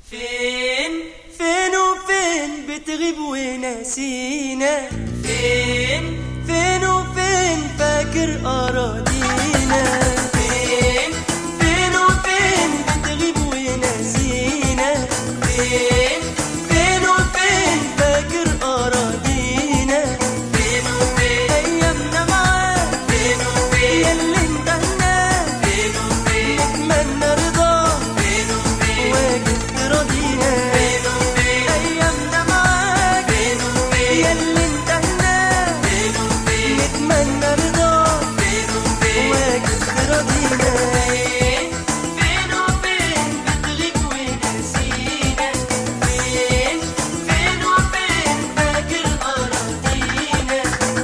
فين فين وفين بتغيب وناسينا فين فين وفين فاكر أراضينا فين فين وفين بتغيب وناسينا فين فين وفين فاكر أراضينا فين وفين أيامنا معاك فين وفين ياللي انتهنا فين وفين نتمنى رضاك فين وفين واجب تراضينا فين وفين أيامنا معاك فين وفين ياللي انتهنا فين وفين نتمنى رضاك فين وفين واجب تراضينا فين وفين بتغيب وناسينا فين فين وفين فاكر أراضينا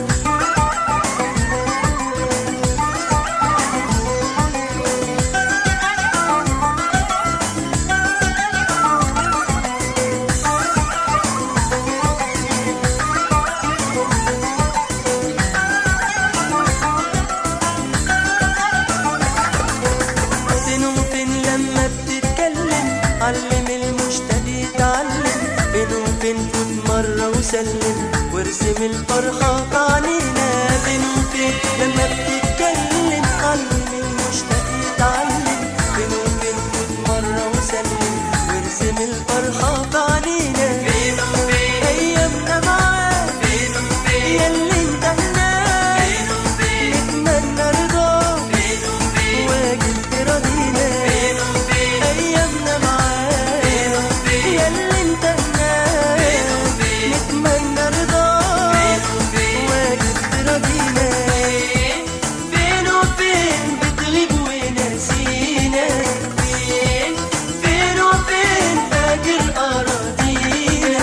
فين وفين لما بتتكلم علم المشتاق يتعلم فين وفين فوت مرة وسلم وارسم الفرحة في عينينا فين وفين لما بتتكلم علم المشتاق يتعلم فين وفين فوت مرة وسلم وارسم الفرحة في عينينا فين وفين أيامنا معاك فين وفين ياللي انتهنا فين وفين نتمنى رضاك فين وفين واجب تراضينا فين وفين أيامنا معاك فين وفين ياللي انتهنا فين وفين نتمنى رضاك فين وفين واجب تراضينا فين وفين بتغيب وناسينا فين فين وفين فاكر أراضينا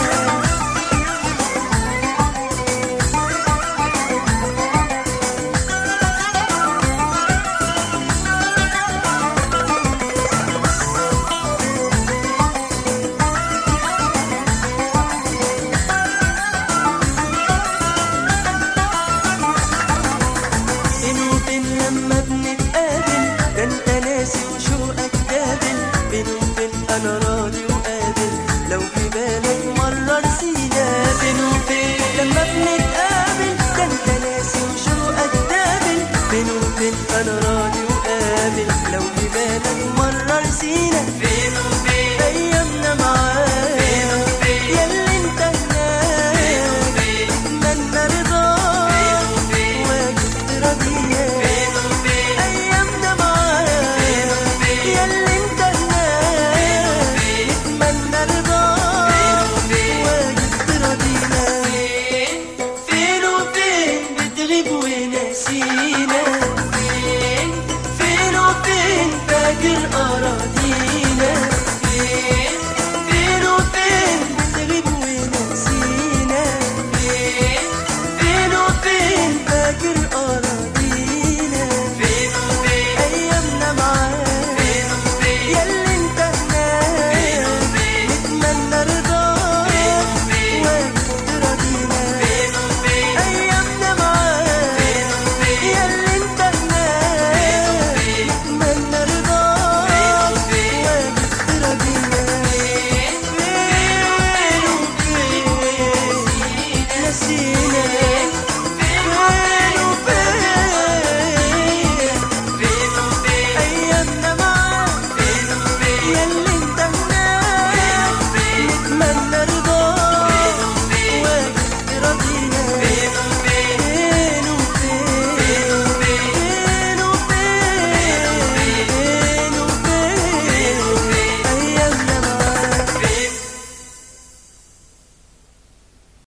فين وفين لما بنتقابل ده انت ناسي وشوقك قابل فين وفين انا راضي وقابل لو في بالك مرة نسينا فين وفين لما بنتقابل ده انت ناسي وشوقك قابل فين وفين انا راضي وقابل لو في بالك مرة نسينا فين وفين ايامنا معاك فين وفين ياللي انتهنا فين وفين اتمنى رضاك فين وفين واجب تراضينا فين وفين ايامنا معاك فين وفين ياللي انتهنا فين وفين نتمنى رضاك فين وفين واجب تراضينا فين وفين بتغيب وناسينا فين فين وفين فاكر أراضينا فين فين وفين بتغيب وناسينا فين فين وفين فاكر أراضينا فين وفين أيامنا معاك فين وفين ياللي انتهنا فين وفين نتمنى رضاك فين وفين واجب تراضينا فين وفين أيامنا معاك فين وفين ياللي انتهنا فين وفين نتمنى رضاك فين واجب تراضينا فين وفين نسينا فين وفين فين وفين أيامنا معاك فين وفين ياللي